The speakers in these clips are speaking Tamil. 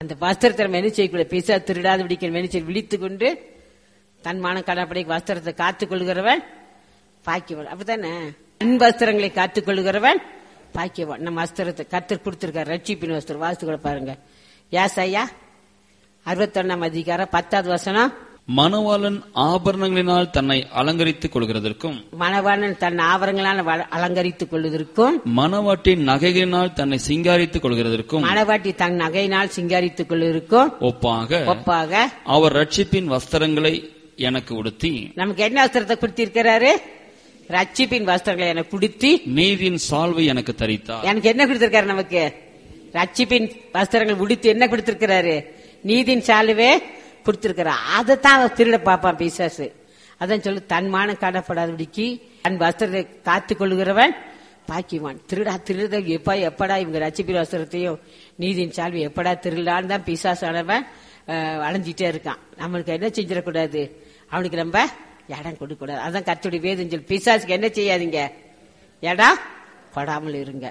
அந்த வஸ்திரத்தை நம்ம என்ன செய்யக்கூடாது பிசா திருடாத பிடிக்கிற என்ன செய்ய விழித்து கொண்டு தன் மான கடப்படை வஸ்திரத்தை காத்துக் கொள்கிறவன் பாக்கியவன் அப்படித்தானே அன் வஸ்திரங்களை காத்துக் கொள்கிறவன் பாக்கியவன் நம்ம வஸ்திரத்தை கத்தர் கொடுத்திருக்காரு ரட்சிப்பின் வஸ்திரம் வாசித்து கூட பாருங்க யாஸ் ஐயா அறுபத்தொன்னாம் அதிகாரம் பத்தாவது வசனம் மணவாளன் ஆபரணங்களினால் தன்னை அலங்கரித்துக் கொள்கிறதற்கும் மணவாளன் தன் ஆவரங்களால் வ- அலங்கரித்துக் கொள்வதற்கும் மணவாட்டின் நகைகளினால் தன்னை சிங்காரித்துக் கொள்கிறதற்கும் மணவாட்டி தன் நகையினால் சிங்காரித்துக் கொள்வதற்கும் ஒப்பாக ஒப்பாக அவர் ரட்சிப்பின் வஸ்திரங்களை எனக்கு உடுத்தி நமக்கு என்ன வஸ்திரத்தை கொடுத்திருக்கிறாரு ரட்சிப்பின் வஸ்திரங்களை எனக்கு கொடுத்தி நீதியின் சால்வை எனக்கு தரித்தார் எனக்கு என்ன கொடுத்திருக்காரு நமக்கு ரட்சிப்பின் வஸ்திரங்கள் உடுத்தி என்ன கொடுத்திருக்கிறாரு நீதின் சாலுவே கொடுத்திருக்கிறார் அதைத்தான் அவன் திருட பாப்பான் பிசாசு அதான் சொல்லு தன்மான காணப்படாதபடிக்கு தன் வஸ்திரத்தை காத்துக் கொள்கிறவன் பாக்கிவான் திருடா திருட எப்பா எப்படா இவங்க ரட்சிப்பின் வஸ்திரத்தையும் நீதியின் சால்வை எப்படா திருடலான்னு தான் பிசாசானவன் அஹ், அலைஞ்சிட்டே இருக்கான் நம்மளுக்கு என்ன செஞ்சிடக்கூடாது அவனுக்கு நம்ம இடம் கொடுக்க கூடாது அதான் கத்துடைய வேதம் சொல்லு பிசாசுக்கு என்ன செய்யாதீங்க இடம் கொடாமல் இருங்க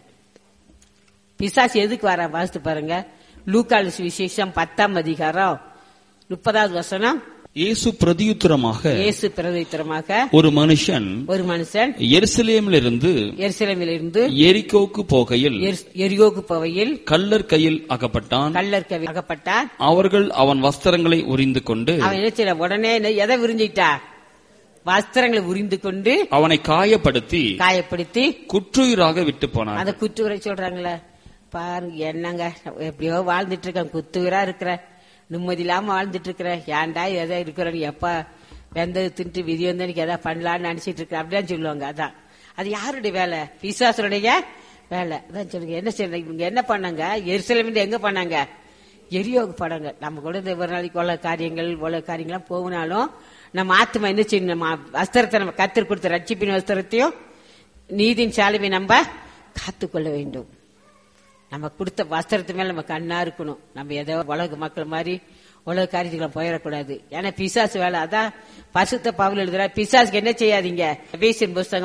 பிசாசு எதுக்கு வர வாசித்து பாருங்க லூக்கால் விசேஷம் பத்தாம் அதிகாரம் முப்பதாவது வசனம் இயேசு பிரதியுத்தரமாக இயேசு பிரதித்திரமாக ஒரு மனுஷன் ஒரு மனுஷன் எருசலேமிலிருந்து எருசலேமிலிருந்து எரிகோவுக்கு போகையில் எரு- எரியோகு பவையில் கல்லர் கையில் அகப்பட்டான் கல்லர் கவி அகப்பட்டான் அவர்கள் அவன் வஸ்திரங்களை உரிந்து கொண்டு அவன் என்ன செய்ய உடனே என்ன- எதை விரிஞ்சிட்டா வஸ்திரங்களை உரிந்து கொண்டு அவனை காயப்படுத்தி காயப்படுத்தி குற்றுயிராக விட்டு போனார் அந்த குத்துவரை சொல்றாங்களே பாருங்க என்னங்க எப்படியோ வாழ்ந்துட்டு இருக்கேன் குத்துவரா இருக்கிற நிம்மதி இல்லாம வாழ்ந்துட்டு இருக்கிறேன் ஏன்டா எதோ இருக்கிறேன் எப்ப வெந்தது தின்ட்டு விதி வந்தனுக்கு எதா பண்ணலாம்னு நினைச்சிட்டு இருக்கிறேன் அப்படிதான் சொல்லுவாங்க அதான் அது யாருடைய வேலை பிசாசுடைய வேலை அதான் சொல்லுங்க என்ன செய்யணும் இவங்க என்ன பண்ணாங்க எரிசலம் எங்க பண்ணாங்க எரியோக படங்க நம்ம கூட இந்த ஒரு நாளைக்கு உள்ள காரியங்கள் உள்ள காரியங்கள்லாம் போகனாலும் நம்ம ஆத்மா என்ன செய்யணும் நம்ம வஸ்திரத்தை நம்ம கத்தர் கொடுத்த ரட்சிப்பின் வஸ்திரத்தையும் நீதியின் சாலுவை நம்ம காத்துக்கொள்ள வேண்டும் நம்ம கொடுத்த வஸ்திரத்து மேல நம்ம கண்ணா இருக்கணும் நம்ம ஏதோ உலக மக்கள் மாதிரி உலக காரியத்துக்குள்ள போயிடக்கூடாது ஏன்னா பிசாசு வேலை அதான் பசுத்த பவுல் எழுதுற பிசாசுக்கு என்ன செய்யாதீங்க எபேசியன் புஸ்தகம்